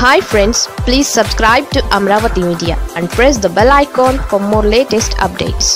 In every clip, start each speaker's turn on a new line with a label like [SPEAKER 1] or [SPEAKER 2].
[SPEAKER 1] hi friends please subscribe to Amaravati media and press the bell icon for more latest updates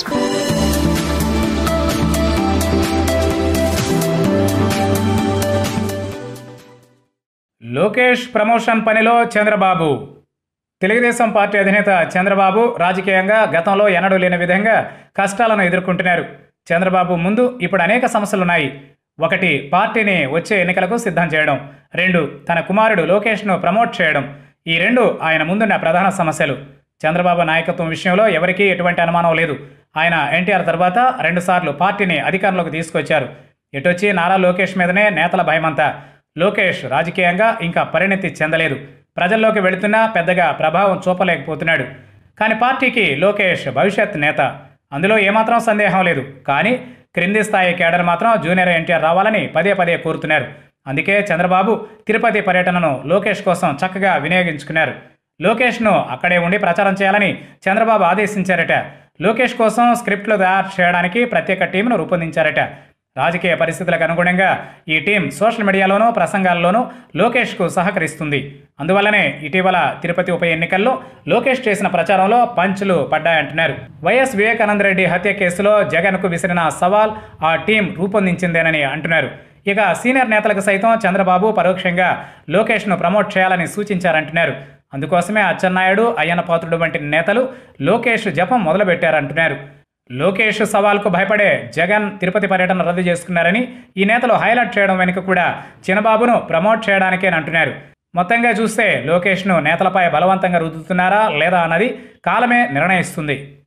[SPEAKER 2] Lokesh promotion పనిలో Chandrababu Telugu Desam party అధినేత చంద్రబాబు రాజకీయంగా గతంలో ఎన్నడూ లేని విధంగా కష్టాలను ఎదుర్కొంటున్నారు చంద్రబాబు ముందు ఇప్పుడు అనేక సమస్యలున్నాయి ఒకటి పార్టీని వచ్చే ఎన్నికలకు సిద్ధం చేయడం రెండు తన కుమారుడు లోకేష్ను ప్రమోట్ చేయడం ఈ రెండు ఆయన ముందున్న ప్రధాన సమస్యలు చంద్రబాబు నాయకత్వం విషయంలో ఎవరికీ ఎటువంటి అనుమానం లేదు ఆయన ఎన్టీఆర్ తర్వాత రెండుసార్లు పార్టీని అధికారంలోకి తీసుకొచ్చారు ఎటొచ్చి నారా లోకేష్ మీదనే నేతల భయమంతా లోకేష్ రాజకీయంగా ఇంకా పరిణతి చెందలేదు ప్రజల్లోకి వెళుతున్నా పెద్దగా ప్రభావం చూపలేకపోతున్నాడు కానీ పార్టీకి లోకేష్ భవిష్యత్ నేత అందులో ఏమాత్రం సందేహం లేదు కానీ క్రింది స్థాయి కేడర్ మాత్రం జూనియర్ ఎన్టీఆర్ రావాలని పదే పదే కోరుతున్నారు అందుకే చంద్రబాబు తిరుపతి పర్యటనను లోకేష్ కోసం చక్కగా వినియోగించుకున్నారు లోకేష్ను అక్కడే ఉండి ప్రచారం చేయాలని చంద్రబాబు ఆదేశించారట లోకేష్ కోసం స్క్రిప్ట్లు తయారు చేయడానికి ప్రత్యేక టీంను రూపొందించారట రాజకీయ పరిస్థితులకు అనుగుణంగా ఈ టీం సోషల్ మీడియాలోనూ ప్రసంగాల్లోనూ లోకేష్కు సహకరిస్తుంది అందువల్లనే ఇటీవల తిరుపతి ఉప ఎన్నికల్లో లోకేష్ చేసిన ప్రచారంలో పంచులు పడ్డాయంటున్నారు వైఎస్ వివేకానంద రెడ్డి హత్య కేసులో జగన్కు విసిరిన సవాల్ ఆ టీం రూపొందించిందేనని అంటున్నారు ఇక సీనియర్ నేతలకు సైతం చంద్రబాబు పరోక్షంగా లోకేష్ను ప్రమోట్ చేయాలని సూచించారంటున్నారు అందుకోసమే అచ్చెన్నాయుడు అయ్యన్న పాత్రుడు వంటి నేతలు లోకేష్ జపం మొదలుపెట్టారంటున్నారు లోకేష్ సవాల్కు భయపడే జగన్ తిరుపతి పర్యటన రద్దు చేసుకున్నారని ఈ నేతలు హైలైట్ చేయడం వెనుక కూడా చిన్నబాబును ప్రమోట్ చేయడానికేనంటున్నారు మొత్తంగా చూస్తే లోకేష్ను నేతలపై బలవంతంగా రుద్దుతున్నారా లేదా అన్నది కాలమే నిర్ణయిస్తుంది